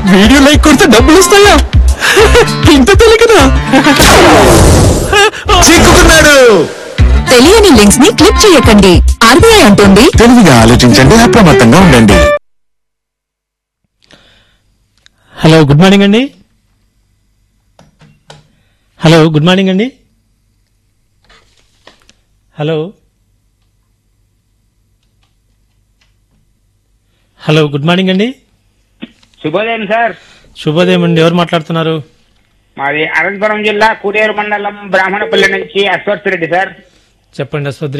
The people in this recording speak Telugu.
వీడియో లైక్ కొడితే డబ్బులు వస్తాయా ఇంత తెలియకనా చిక్కుకున్నాడు తెలియని లింక్స్ ని క్లిక్ చేయకండి ఆర్బీఐ అంటుంది తెలివిగా ఆలోచించండి అప్రమత్తంగా ఉండండి హలో గుడ్ మార్నింగ్ అండి హలో గుడ్ మార్నింగ్ అండి హలో హలో గుడ్ మార్నింగ్ అండి శుభోదయం సార్ శుభోదయం అండి ఎవరు మాట్లాడుతున్నారు మాది అనంతపురం జిల్లా కూడేరు మండలం బ్రాహ్మణపల్లి నుంచి అశ్వత్ రెడ్డి సార్ చెప్పండి అశ్వత్